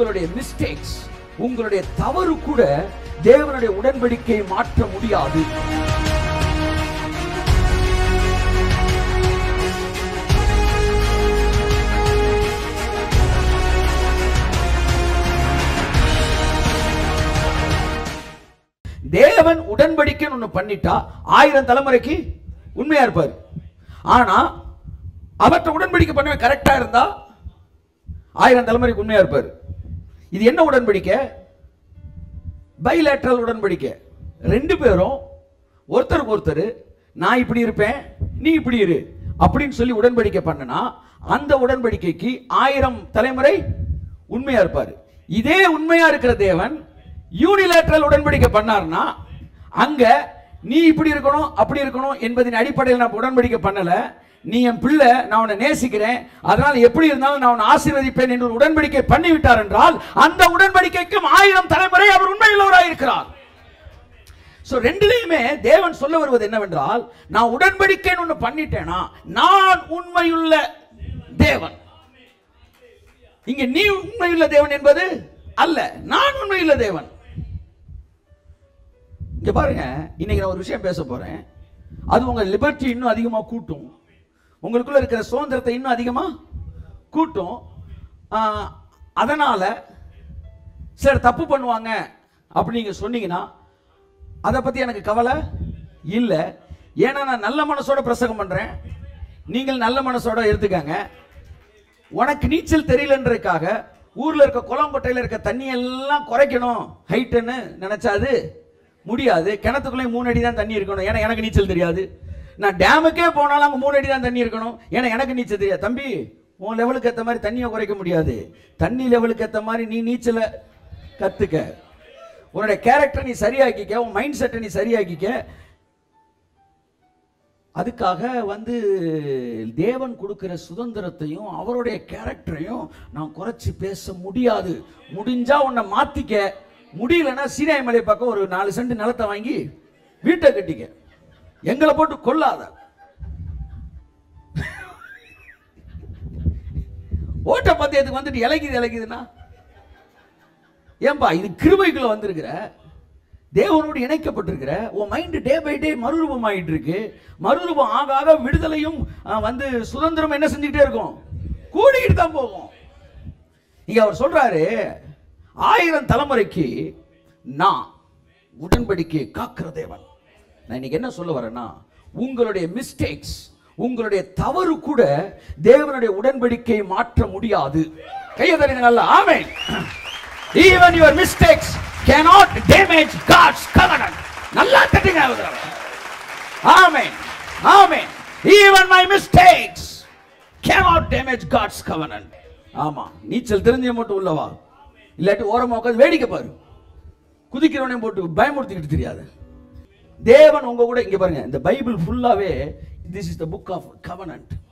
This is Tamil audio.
உங்களுடைய மிஸ்டேக்ஸ் உங்களுடைய தவறு கூட தேவனுடைய உடன்படிக்கையை மாற்ற முடியாது தேவன் உடன்படிக்கைன்னு ஒண்ணு பண்ணிட்டா ஆயிரம் தலைமுறைக்கு உண்மையா இருப்பார் ஆனா அவற்றை உடன்படிக்கை பண்ண கரெக்டா இருந்தா ஆயிரம் தலைமுறைக்கு உண்மையா இருப்பார் இது என்ன உடன்படிக்கை பைலேட்ரல் உடன்படிக்கை ரெண்டு பேரும் ஒருத்தருக்கு ஒருத்தர் நான் இப்படி இருப்பேன் நீ இப்படி இரு அப்படின்னு சொல்லி உடன்படிக்கை பண்ணனா அந்த உடன்படிக்கைக்கு ஆயிரம் தலைமுறை உண்மையா இருப்பார் இதே உண்மையா இருக்கிற தேவன் யூனிலேட்ரல் உடன்படிக்கை பண்ணார்னா அங்க நீ இப்படி இருக்கணும் அப்படி இருக்கணும் என்பதின் அடிப்படையில் நான் உடன்படிக்கை பண்ணல நீ என் பிள்ளை நான் உன்னை நேசிக்கிறேன் அதனால எப்படி இருந்தாலும் நான் உன்னை ஆசீர்வதிப்பேன் என்று ஒரு உடன்படிக்கை பண்ணிவிட்டார் என்றால் அந்த உடன்படிக்கைக்கும் ஆயிரம் தலைமுறை அவர் உண்மையுள்ளவராக இருக்கிறார் சோ ரெண்டுலயுமே தேவன் சொல்ல வருவது என்னவென்றால் நான் உடன்படிக்கைன்னு ஒண்ணு பண்ணிட்டேனா நான் உண்மையுள்ள தேவன் இங்க நீ உண்மையுள்ள தேவன் என்பது அல்ல நான் உண்மையுள்ள தேவன் இங்க பாருங்க இன்னைக்கு நான் ஒரு விஷயம் பேச போறேன் அது உங்க லிபர்ட்டி இன்னும் அதிகமா கூட்டும் உங்களுக்குள்ள இருக்கிற சுதந்திரத்தை இன்னும் அதிகமா கூட்டும் ஆஹ், அதனால சிலர் தப்பு பண்ணுவாங்க அப்படி நீங்க சொன்னீங்கன்னா அதை பத்தி எனக்கு கவலை இல்லை ஏன்னா நான் நல்ல மனசோட பிரசங்கம் பண்றேன் நீங்கள் நல்ல மனசோட எடுத்துக்கங்க உனக்கு நீச்சல் தெரியலன்றதுக்காக ஊர்ல இருக்க குளம்பட்டையில இருக்க தண்ணி எல்லாம் குறைக்கணும் ஹைட்டுன்னு நினைச்சாது முடியாது கிணத்துக்குள்ளே மூணு அடி தான் தண்ணி இருக்கணும் ஏன்னா எனக்கு நீச்சல் தெரியாது நான் டேமுக்கே போனாலும் அங்கே மூணு அடி தான் தண்ணி இருக்கணும் ஏன்னா எனக்கு நீச்சல் தெரியாது தம்பி உன் லெவலுக்கு ஏற்ற மாதிரி தண்ணியை குறைக்க முடியாது தண்ணி லெவலுக்கு ஏற்ற மாதிரி நீ நீச்சலை கத்துக்க உன்னுடைய கேரக்டர் நீ சரியாக்கிக்க உன் மைண்ட் செட்டை நீ சரியாக்கிக்க அதுக்காக வந்து தேவன் கொடுக்கிற சுதந்திரத்தையும் அவருடைய கேரக்டரையும் நான் குறைச்சி பேச முடியாது முடிஞ்சா உன்னை மாத்திக்க முடியலன்னா சீனாய் மலை பக்கம் ஒரு நாலு சென்ட் நிலத்தை வாங்கி வீட்டை கட்டிக்க எங்களை போட்டு கொல்லாத ஓட்ட பந்தயத்துக்கு வந்துட்டு இலக்குது இலக்குதுன்னா ஏன்பா இது கிருபைக்குள்ள வந்திருக்கிற தேவனோடு இணைக்கப்பட்டிருக்கிற உன் மைண்ட் டே பை டே மறுரூபம் ஆயிட்டு இருக்கு மறுரூபம் ஆக ஆக விடுதலையும் அஹ், வந்து சுதந்திரம் என்ன செஞ்சுக்கிட்டே இருக்கும் கூடிக்கிட்டு தான் போகும் இங்க அவர் சொல்றாரு ஆயிரம் தலைமுறைக்கு நான் உடன்படிக்கை காக்கிற தேவன் நான் இன்னைக்கு என்ன சொல்ல வரேன்னா உங்களுடைய மிஸ்டேக்ஸ் உங்களுடைய தவறு கூட தேவனுடைய உடன்படிக்கையை மாற்ற முடியாது கையை தருங்க நல்லா amen even your mistakes cannot damage God's covenant நல்லா தட்டுங்க அவரை. Amen amen even my mistakes cannot damage God's covenant ஆமா நீச்சல் தெரிஞ்ச மட்டும் உள்ளவா இல்லாட்டி ஓரமா உட்காந்து வேடிக்கை பாரு குதிக்கிறவனையும் போட்டு பயமுறுத்திக்கிட்டு தெரியாது தேவன் உங்க கூட இங்க பாருங்க இந்த பைபிள் ஃபுல்லாவே this is the book of covenant